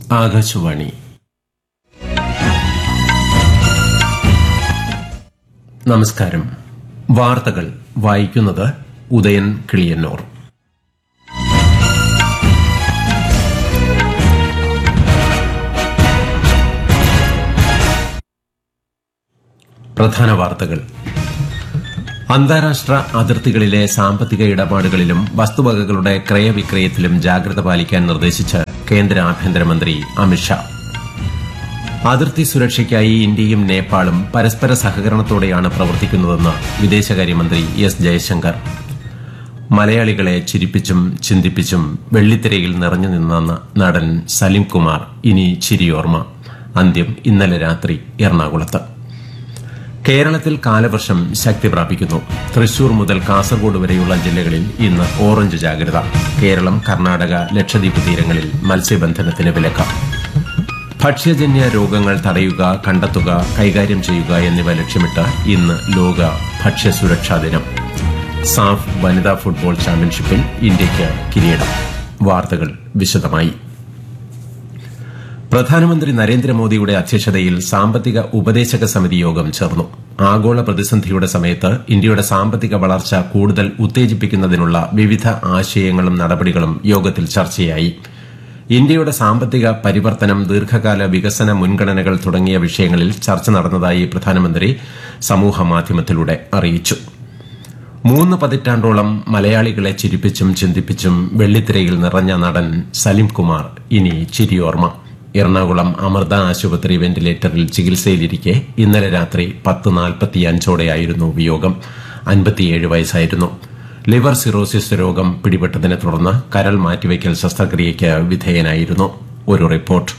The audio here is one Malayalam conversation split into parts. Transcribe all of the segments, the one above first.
ആകാശവാണി നമസ്കാരം വാർത്തകൾ വായിക്കുന്നത് ഉദയൻ കിളിയന്നൂർ പ്രധാന വാർത്തകൾ അന്താരാഷ്ട്ര അതിർത്തികളിലെ സാമ്പത്തിക ഇടപാടുകളിലും വസ്തുവകകളുടെ ക്രയവിക്രയത്തിലും ജാഗ്രത പാലിക്കാൻ നിർദ്ദേശിച്ച് കേന്ദ്ര ആഭ്യന്തരമന്ത്രി അമിത്ഷാ അതിർത്തി സുരക്ഷയ്ക്കായി ഇന്ത്യയും നേപ്പാളും പരസ്പര സഹകരണത്തോടെയാണ് പ്രവർത്തിക്കുന്നതെന്ന് വിദേശകാര്യമന്ത്രി എസ് ജയശങ്കർ മലയാളികളെ ചിരിപ്പിച്ചും ചിന്തിപ്പിച്ചും വെള്ളിത്തിരയിൽ നിറഞ്ഞു നിന്ന നടൻ സലിം കുമാർ ഇനി ചിരിയോർമ്മ അന്ത്യം ഇന്നലെ രാത്രി എറണാകുളത്ത് കേരളത്തിൽ കാലവർഷം ശക്തി പ്രാപിക്കുന്നു തൃശൂർ മുതൽ കാസർഗോഡ് വരെയുള്ള ജില്ലകളിൽ ഇന്ന് ഓറഞ്ച് ജാഗ്രത കേരളം കർണാടക ലക്ഷദ്വീപ് തീരങ്ങളിൽ മത്സ്യബന്ധനത്തിന് വിലക്ക് ഭക്ഷ്യജന്യ രോഗങ്ങൾ തടയുക കണ്ടെത്തുക കൈകാര്യം ചെയ്യുക എന്നിവ ലക്ഷ്യമിട്ട് ഇന്ന് ലോക ഭക്ഷ്യസുരക്ഷാ ദിനം സാഫ് വനിതാ ഫുട്ബോൾ ചാമ്പ്യൻഷിപ്പിൽ ഇന്ത്യയ്ക്ക് കിരീടം വാർത്തകൾ വിശദമായി പ്രധാനമന്ത്രി നരേന്ദ്രമോദിയുടെ അധ്യക്ഷതയിൽ സാമ്പത്തിക ഉപദേശക സമിതി യോഗം ചേർന്നു ആഗോള പ്രതിസന്ധിയുടെ സമയത്ത് ഇന്ത്യയുടെ സാമ്പത്തിക വളർച്ച കൂടുതൽ ഉത്തേജിപ്പിക്കുന്നതിനുള്ള വിവിധ ആശയങ്ങളും നടപടികളും യോഗത്തിൽ ചർച്ചയായി ഇന്ത്യയുടെ സാമ്പത്തിക പരിവർത്തനം ദീർഘകാല വികസന മുൻഗണനകൾ തുടങ്ങിയ വിഷയങ്ങളിൽ ചർച്ച നടന്നതായി പ്രധാനമന്ത്രി സമൂഹമാധ്യമത്തിലൂടെ അറിയിച്ചു മൂന്ന് പതിറ്റാണ്ടോളം മലയാളികളെ ചിരിപ്പിച്ചും ചിന്തിപ്പിച്ചും വെള്ളിത്തിരയിൽ നിറഞ്ഞ നടൻ സലിം കുമാർ ഇനി ചിരിയോർമ്മ എറണാകുളം അമൃത ആശുപത്രി വെന്റിലേറ്ററിൽ ചികിത്സയിലിരിക്കെ ഇന്നലെ രാത്രി പത്ത് നാൽപ്പത്തിയഞ്ചോടെയായിരുന്നു വിയോഗം അൻപത്തിയേഴ് വയസ്സായിരുന്നു ലിവർ സിറോസിസ് രോഗം പിടിപെട്ടതിനെ തുടർന്ന് കരൾ മാറ്റിവയ്ക്കൽ ശസ്ത്രക്രിയയ്ക്ക് വിധേയനായിരുന്നു ഒരു റിപ്പോർട്ട്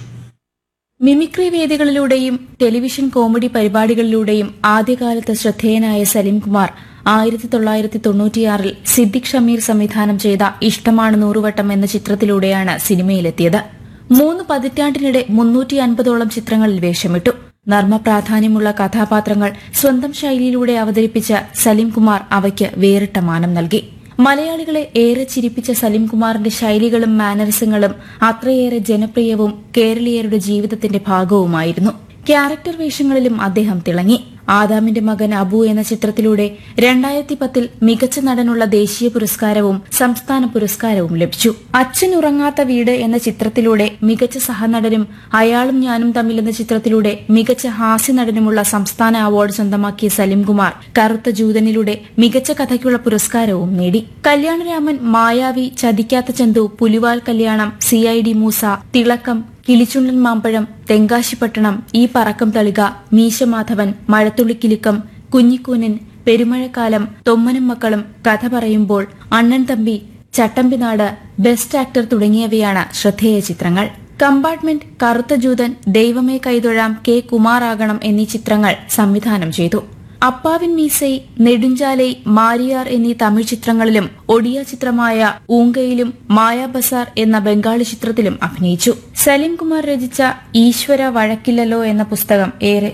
മിമിക്രി വേദികളിലൂടെയും ടെലിവിഷൻ കോമഡി പരിപാടികളിലൂടെയും ആദ്യകാലത്ത് ശ്രദ്ധേയനായ സലീംകുമാർ ആയിരത്തി തൊള്ളായിരത്തി തൊണ്ണൂറ്റിയാറിൽ സിദ്ദിഖ് ഷമീർ സംവിധാനം ചെയ്ത ഇഷ്ടമാണ് നൂറുവട്ടം എന്ന ചിത്രത്തിലൂടെയാണ് സിനിമയിലെത്തിയത് മൂന്ന് പതിറ്റാണ്ടിനിടെ മുന്നൂറ്റി അൻപതോളം ചിത്രങ്ങളിൽ വേഷമിട്ടു നർമ്മ പ്രാധാന്യമുള്ള കഥാപാത്രങ്ങൾ സ്വന്തം ശൈലിയിലൂടെ അവതരിപ്പിച്ച സലീംകുമാർ അവയ്ക്ക് വേറിട്ട മാനം നൽകി മലയാളികളെ ഏറെ ചിരിപ്പിച്ച സലീംകുമാറിന്റെ ശൈലികളും മാനറിസങ്ങളും അത്രയേറെ ജനപ്രിയവും കേരളീയരുടെ ജീവിതത്തിന്റെ ഭാഗവുമായിരുന്നു ക്യാരക്ടർ വേഷങ്ങളിലും അദ്ദേഹം തിളങ്ങി ആദാമിന്റെ മകൻ അബു എന്ന ചിത്രത്തിലൂടെ രണ്ടായിരത്തി പത്തിൽ മികച്ച നടനുള്ള ദേശീയ പുരസ്കാരവും സംസ്ഥാന പുരസ്കാരവും ലഭിച്ചു അച്ഛൻ ഉറങ്ങാത്ത വീട് എന്ന ചിത്രത്തിലൂടെ മികച്ച സഹനടനും അയാളും ഞാനും തമ്മിൽ എന്ന ചിത്രത്തിലൂടെ മികച്ച ഹാസ്യ നടനുമുള്ള സംസ്ഥാന അവാർഡ് സ്വന്തമാക്കിയ സലിംകുമാർ കറുത്ത ജൂതനിലൂടെ മികച്ച കഥയ്ക്കുള്ള പുരസ്കാരവും നേടി കല്യാണരാമൻ മായാവി ചതിക്കാത്ത ചന്തു പുലിവാൽ കല്യാണം സി ഐ ഡി മൂസ തിളക്കം കിളിച്ചുണ്ടൻ മാമ്പഴം തെങ്കാശിപ്പട്ടണം ഈ പറക്കം തളിക മീശമാധവൻ മഴത്തുള്ളിക്കിലുക്കം കുഞ്ഞിക്കൂനൻ പെരുമഴക്കാലം തൊമ്മനും മക്കളും കഥ പറയുമ്പോൾ അണ്ണൻ തമ്പി ചട്ടമ്പിനാട് ബെസ്റ്റ് ആക്ടർ തുടങ്ങിയവയാണ് ശ്രദ്ധേയ ചിത്രങ്ങൾ കമ്പാർട്ട്മെന്റ് കറുത്ത ജൂതൻ ദൈവമേ കൈതൊഴാം കെ കുമാറാകണം എന്നീ ചിത്രങ്ങൾ സംവിധാനം ചെയ്തു അപ്പാവിൻ മീസൈ നെടുഞ്ചാലൈ മാരിയാർ എന്നീ തമിഴ് ചിത്രങ്ങളിലും ഒഡിയ ചിത്രമായ ഊങ്കയിലും മായാ ബസാർ എന്ന ബംഗാളി ചിത്രത്തിലും അഭിനയിച്ചു സലീം കുമാർ രചിച്ച ഈശ്വര വഴക്കില്ലല്ലോ എന്ന പുസ്തകം ഏറെ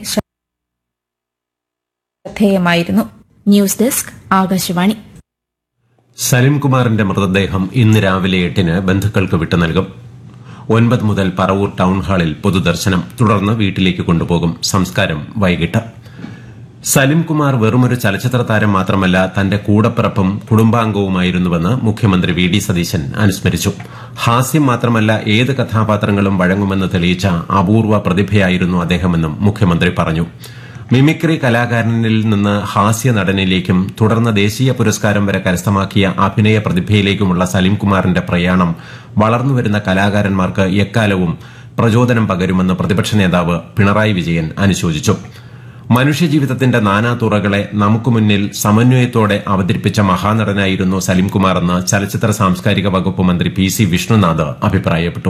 ശ്രദ്ധേയമായിരുന്നു ന്യൂസ് ഡെസ്ക് ആകാശവാണി സലിംകുമാറിന്റെ മൃതദേഹം ഇന്ന് രാവിലെ എട്ടിന് ബന്ധുക്കൾക്ക് വിട്ടു നൽകും ഒൻപത് മുതൽ പറവൂർ ടൌൺ ഹാളിൽ പൊതുദർശനം തുടർന്ന് വീട്ടിലേക്ക് കൊണ്ടുപോകും സംസ്കാരം വൈകിട്ട് സലിംകുമാർ വെറുമൊരു ചലച്ചിത്ര താരം മാത്രമല്ല തന്റെ കൂടപ്പിറപ്പും കുടുംബാംഗവുമായിരുന്നുവെന്ന് മുഖ്യമന്ത്രി വി ഡി സതീശൻ അനുസ്മരിച്ചു ഹാസ്യം മാത്രമല്ല ഏത് കഥാപാത്രങ്ങളും വഴങ്ങുമെന്ന് തെളിയിച്ച അപൂർവ പ്രതിഭയായിരുന്നു അദ്ദേഹമെന്നും മുഖ്യമന്ത്രി പറഞ്ഞു മിമിക്രി കലാകാരനിൽ നിന്ന് ഹാസ്യ നടനിലേക്കും തുടർന്ന് ദേശീയ പുരസ്കാരം വരെ കരസ്ഥമാക്കിയ അഭിനയ പ്രതിഭയിലേക്കുമുള്ള സലിംകുമാറിന്റെ പ്രയാണം വളർന്നുവരുന്ന കലാകാരന്മാർക്ക് എക്കാലവും പ്രചോദനം പകരുമെന്ന് പ്രതിപക്ഷ നേതാവ് പിണറായി വിജയൻ അനുശോചിച്ചു മനുഷ്യജീവിതത്തിന്റെ നാനാതുറകളെ നമുക്ക് മുന്നിൽ സമന്വയത്തോടെ അവതരിപ്പിച്ച മഹാനടനായിരുന്നു സലിംകുമാർ എന്ന് ചലച്ചിത്ര സാംസ്കാരിക വകുപ്പ് മന്ത്രി പി സി വിഷ്ണുനാഥ് അഭിപ്രായപ്പെട്ടു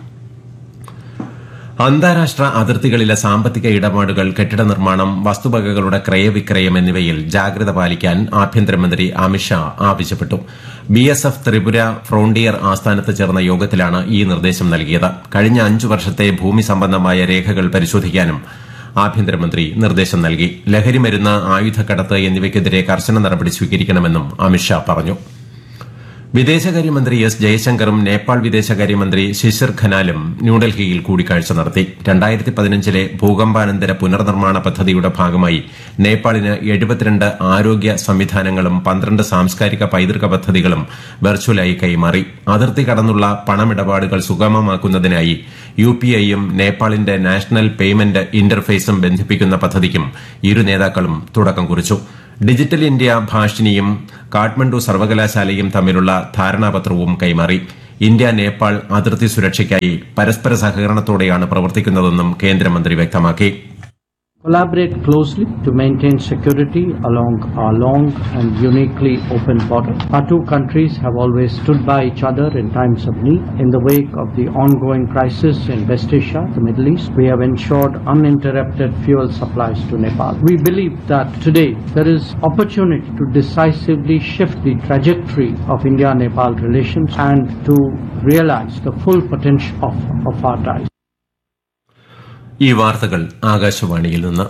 അന്താരാഷ്ട്ര അതിർത്തികളിലെ സാമ്പത്തിക ഇടപാടുകൾ കെട്ടിട നിർമ്മാണം വസ്തുവകകളുടെ ക്രയവിക്രയം എന്നിവയിൽ ജാഗ്രത പാലിക്കാൻ ആഭ്യന്തരമന്ത്രി അമിത്ഷാ ആവശ്യപ്പെട്ടു B S F Tripura frontier ആസ്ഥാനത്ത് ചേർന്ന യോഗത്തിലാണ് ഈ നിർദ്ദേശം നൽകിയത് കഴിഞ്ഞ അഞ്ചു വർഷത്തെ ഭൂമി സംബന്ധമായ രേഖകൾ പരിശോധിക്കാനും ആഭ്യന്തരമന്ത്രി നിർദ്ദേശം നൽകി ലഹരിമരുന്ന് ആയുധക്കടത്ത് എന്നിവയ്ക്കെതിരെ കർശന നടപടി സ്വീകരിക്കണമെന്നും അമിത്ഷാ പറഞ്ഞു വിദേശകാര്യമന്ത്രി എസ് ജയശങ്കറും നേപ്പാൾ വിദേശകാര്യമന്ത്രി ശിശിർ ഖനാലും ന്യൂഡൽഹിയിൽ കൂടിക്കാഴ്ച നടത്തി രണ്ടായിരത്തി പതിനഞ്ചിലെ ഭൂകമ്പാനന്തര പുനർനിർമ്മാണ പദ്ധതിയുടെ ഭാഗമായി നേപ്പാളിന് എഴുപത്തിരണ്ട് ആരോഗ്യ സംവിധാനങ്ങളും പന്ത്രണ്ട് സാംസ്കാരിക പൈതൃക പദ്ധതികളും വെർച്വലായി കൈമാറി അതിർത്തി കടന്നുള്ള പണമിടപാടുകൾ സുഗമമാക്കുന്നതിനായി യു പി ഐയും നേപ്പാളിന്റെ നാഷണൽ പേയ്മെന്റ് ഇന്റർഫേസും ബന്ധിപ്പിക്കുന്ന പദ്ധതിക്കും ഇരു നേതാക്കളും തുടക്കം കുറിച്ചു ഡിജിറ്റൽ ഇന്ത്യ ഭാഷിനിയും കാഠ്മണ്ഡു സർവകലാശാലയും തമ്മിലുള്ള ധാരണാപത്രവും കൈമാറി ഇന്ത്യ നേപ്പാൾ അതിർത്തി സുരക്ഷയ്ക്കായി പരസ്പര സഹകരണത്തോടെയാണ് പ്രവർത്തിക്കുന്നതെന്നും കേന്ദ്രമന്ത്രി വ്യക്തമാക്കി collaborate closely to maintain security along our long and uniquely open border. Our two countries have always stood by each other in times of need. In the wake of the ongoing crisis in West Asia, the Middle East, we have ensured uninterrupted fuel supplies to Nepal. We believe that today there is opportunity to decisively shift the trajectory of India-Nepal relations and to realize the full potential of, of our ties. ഈ വാർത്തകൾ ആകാശവാണിയിൽ നിന്ന്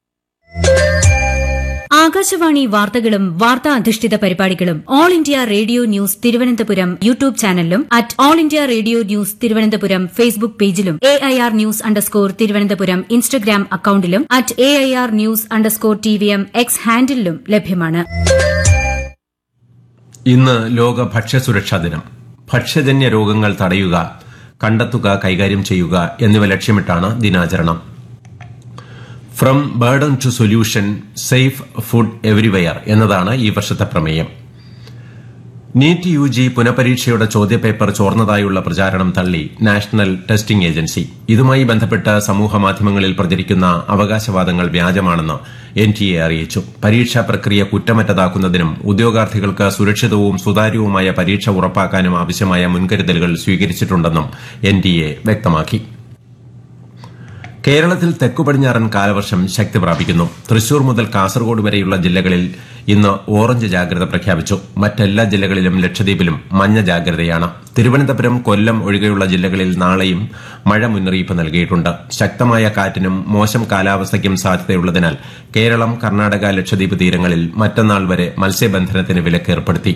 ആകാശവാണി വാർത്തകളും വാർത്താ അധിഷ്ഠിത പരിപാടികളും all India radio news Thiruvananthapuram YouTube ചാനലിലും at all India radio news Thiruvananthapuram Facebook പേജിലും A I R news underscore Thiruvananthapuram Instagram അക്കൌണ്ടിലും at A I R news underscore T V M X ഹാൻഡിലും ലഭ്യമാണ് ഇന്ന് ലോക ഭക്ഷ്യസുരക്ഷാ ദിനം ഭക്ഷ്യജന്യ രോഗങ്ങൾ തടയുക കണ്ടെത്തുക കൈകാര്യം ചെയ്യുക എന്നിവ ലക്ഷ്യമിട്ടാണ് ദിനാചരണം from burden to solution safe food everywhere എന്നതാണ് ഈ വർഷത്തെ പ്രമേയം നീറ്റ് യു ജി പുനഃപരീക്ഷയുടെ ചോദ്യപേപ്പർ ചോർന്നതായുള്ള പ്രചാരണം തള്ളി നാഷണൽ ടെസ്റ്റിംഗ് ഏജൻസി ഇതുമായി ബന്ധപ്പെട്ട് സമൂഹമാധ്യമങ്ങളിൽ പ്രചരിക്കുന്ന അവകാശവാദങ്ങൾ വ്യാജമാണെന്ന് എൻ ടി എ അറിയിച്ചു പരീക്ഷാ പ്രക്രിയ കുറ്റമറ്റതാക്കുന്നതിനും ഉദ്യോഗാർത്ഥികൾക്ക് സുരക്ഷിതവും സുതാര്യവുമായ പരീക്ഷ ഉറപ്പാക്കാനും ആവശ്യമായ മുൻകരുതലുകൾ സ്വീകരിച്ചിട്ടുണ്ടെന്നും എൻ ടി എ വ്യക്തമാക്കി കേരളത്തിൽ തെക്കു പടിഞ്ഞാറൻ കാലവർഷം ശക്തി പ്രാപിക്കുന്നു തൃശൂർ മുതൽ കാസർഗോഡ് വരെയുള്ള ജില്ലകളിൽ ഇന്ന് ഓറഞ്ച് ജാഗ്രത പ്രഖ്യാപിച്ചു മറ്റെല്ലാ ജില്ലകളിലും ലക്ഷദ്വീപിലും മഞ്ഞ ജാഗ്രതയാണ് തിരുവനന്തപുരം കൊല്ലം ഒഴികെയുള്ള ജില്ലകളിൽ നാളെയും മഴ മുന്നറിയിപ്പ് നൽകിയിട്ടുണ്ട് ശക്തമായ കാറ്റിനും മോശം കാലാവസ്ഥയ്ക്കും സാധ്യതയുള്ളതിനാൽ കേരളം കർണാടക ലക്ഷദ്വീപ് തീരങ്ങളിൽ മറ്റന്നാൾ വരെ മത്സ്യബന്ധനത്തിന് വിലക്കേർപ്പെടുത്തി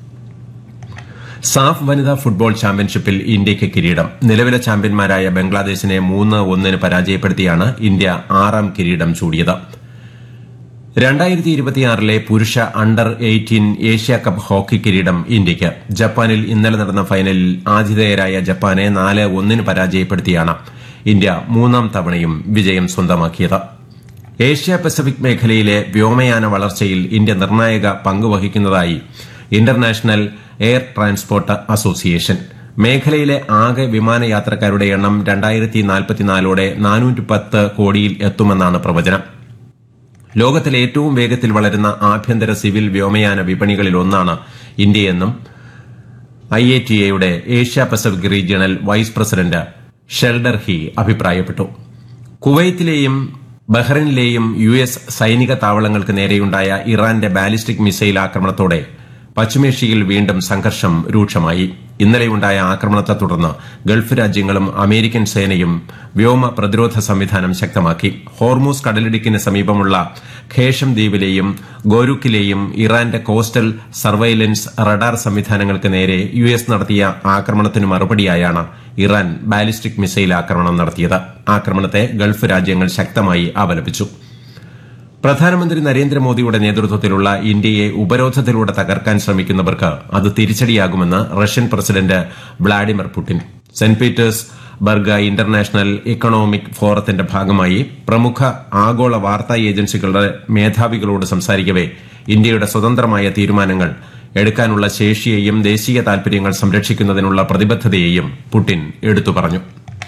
സാഫ് വനിതാ ഫുട്ബോൾ ചാമ്പ്യൻഷിപ്പിൽ ഇന്ത്യയ്ക്ക് കിരീടം നിലവിലെ ചാമ്പ്യന്മാരായ ബംഗ്ലാദേശിനെ മൂന്ന് ഒന്നിന് പരാജയപ്പെടുത്തിയാണ് ഇന്ത്യ ആറാം കിരീടം ചൂടിയത് രണ്ടായിരത്തി ഇരുപത്തിയാറിലെ പുരുഷ under eighteen Asia cup hockey കിരീടം ഇന്ത്യയ്ക്ക് ജപ്പാനിൽ ഇന്നലെ നടന്ന ഫൈനലിൽ ആതിഥേയരായ ജപ്പാനെ നാല് ഒന്നിന് പരാജയപ്പെടുത്തിയാണ് ഇന്ത്യ മൂന്നാം തവണയും വിജയം സ്വന്തമാക്കിയത് ഏഷ്യ പസഫിക് മേഖലയിലെ വ്യോമയാന വളർച്ചയിൽ ഇന്ത്യ നിർണായക പങ്കുവഹിക്കുന്നതായി ഇന്റർനാഷണൽ എയർ ട്രാൻസ്പോർട്ട് അസോസിയേഷൻ മേഖലയിലെ ആകെ വിമാനയാത്രക്കാരുടെ എണ്ണം രണ്ടായിരത്തി നാൽപ്പത്തിനാലോടെ നാനൂറ്റി പത്ത് കോടിയിൽ എത്തുമെന്നാണ് പ്രവചനം ലോകത്തിലെ ഏറ്റവും വേഗത്തിൽ വളരുന്ന ആഭ്യന്തര സിവിൽ വ്യോമയാന വിപണികളിലൊന്നാണ് ഇന്ത്യയെന്നും ഐ എ ടി എയുടെ Asia Pacific regional vice president Sheldon Hee അഭിപ്രായപ്പെട്ടു കുവൈത്തിലെയും ബഹ്റൈനിലെയും യു എസ് സൈനിക താവളങ്ങൾക്ക് നേരെയുണ്ടായ ഇറാന്റെ ബാലിസ്റ്റിക് മിസൈൽ ആക്രമണത്തോടെ പശ്ചിമേഷ്യയിൽ വീണ്ടും സംഘർഷം രൂക്ഷമായി ഇന്നലെയുണ്ടായ ആക്രമണത്തെ തുടർന്ന് ഗൾഫ് രാജ്യങ്ങളും അമേരിക്കൻ സേനയും വ്യോമ പ്രതിരോധ സംവിധാനം ശക്തമാക്കി ഹോർമൂസ് കടലിടുക്കിന് സമീപമുള്ള ഖേഷം ദ്വീപിലെയും ഗോരുക്കിലെയും ഇറാന്റെ കോസ്റ്റൽ സർവൈലൻസ് റഡാർ സംവിധാനങ്ങൾക്ക് നേരെ യു എസ് നടത്തിയ ആക്രമണത്തിനു മറുപടിയായാണ് ഇറാൻ ബാലിസ്റ്റിക് മിസൈൽ ആക്രമണം നടത്തിയത് ആക്രമണത്തെ ഗൾഫ് രാജ്യങ്ങൾ ശക്തമായി അപലപിച്ചു പ്രധാനമന്ത്രി നരേന്ദ്രമോദിയുടെ നേതൃത്വത്തിലുള്ള ഇന്ത്യയെ ഉപരോധത്തിലൂടെ തകർക്കാൻ ശ്രമിക്കുന്നവർക്ക് അത് തിരിച്ചടിയാകുമെന്ന് Russian president Vladimir Putin Saint Petersburg international economic ഫോറത്തിന്റെ ഭാഗമായി പ്രമുഖ ആഗോള വാർത്താ ഏജൻസികളുടെ മേധാവികളോട് സംസാരിക്കവെ ഇന്ത്യയുടെ സ്വതന്ത്രമായ തീരുമാനങ്ങൾ എടുക്കാനുള്ള ശേഷിയെയും ദേശീയ താൽപര്യങ്ങൾ സംരക്ഷിക്കുന്നതിനുള്ള പ്രതിബദ്ധതയെയും പുടിൻ എടുത്തു പറഞ്ഞു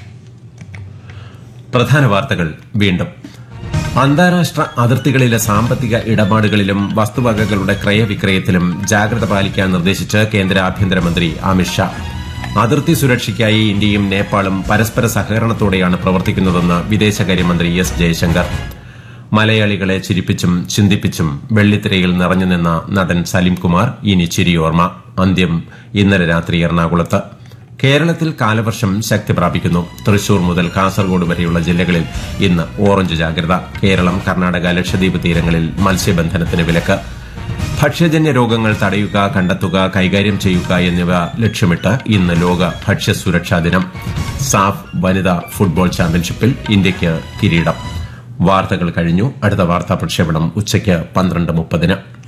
പ്രധാന വാർത്തകൾ വീണ്ടും അന്താരാഷ്ട്ര അതിർത്തികളിലെ സാമ്പത്തിക ഇടപാടുകളിലും വസ്തുവകകളുടെ ക്രയവിക്രയത്തിലും ജാഗ്രത പാലിക്കാൻ നിർദ്ദേശിച്ച് കേന്ദ്ര ആഭ്യന്തരമന്ത്രി അമിത്ഷാ അതിർത്തി സുരക്ഷയ്ക്കായി ഇന്ത്യയും നേപ്പാളും പരസ്പര സഹകരണത്തോടെയാണ് പ്രവർത്തിക്കുന്നതെന്ന് വിദേശകാര്യമന്ത്രി എസ് ജയശങ്കർ മലയാളികളെ ചിരിപ്പിച്ചും ചിന്തിപ്പിച്ചും വെള്ളിത്തിരയിൽ നിറഞ്ഞുനിന്ന നടൻ സലിംകുമാർ ഇനി ചിരിയോർമ്മ അന്ത്യം ഇന്നലെ രാത്രി എറണാകുളത്ത് കേരളത്തിൽ കാലവർഷം ശക്തി പ്രാപിക്കുന്നു തൃശൂർ മുതൽ കാസർഗോഡ് വരെയുള്ള ജില്ലകളിൽ ഇന്ന് ഓറഞ്ച് ജാഗ്രത കേരളം കർണാടക ലക്ഷദ്വീപ് തീരങ്ങളിൽ മത്സ്യബന്ധനത്തിന് വിലക്ക് ഭക്ഷ്യജന്യ രോഗങ്ങൾ തടയുക കണ്ടെത്തുക കൈകാര്യം ചെയ്യുക എന്നിവ ലക്ഷ്യമിട്ട് ഇന്ന് ലോക ഭക്ഷ്യസുരക്ഷാ ദിനം സാഫ് വനിതാ ഫുട്ബോൾ ചാമ്പ്യൻഷിപ്പിൽ ഇന്ത്യയ്ക്ക് കിരീടം വാർത്തകൾ കഴിഞ്ഞു അടുത്ത വാർത്താ പ്രക്ഷേപണം ഉച്ചയ്ക്ക് പന്ത്രണ്ട് മുപ്പതിന്